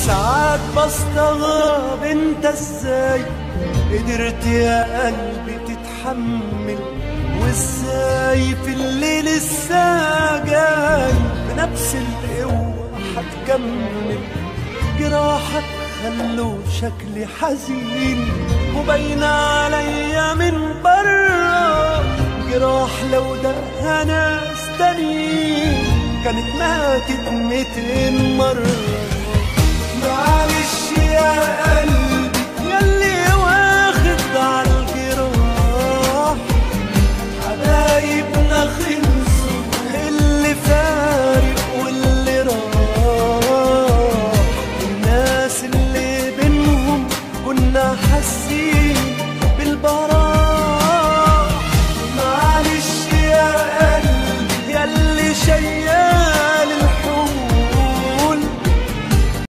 ساعات بستغرب انت ازاي قدرت يا قلبي تتحمل وازاي في الليل الساعة جاي بنفس القوة هتكمل جراحك خلوا شكلي حزين وباين عليا من برا جراح لو ده ناس تانيين كانت ماتت ميتين مرة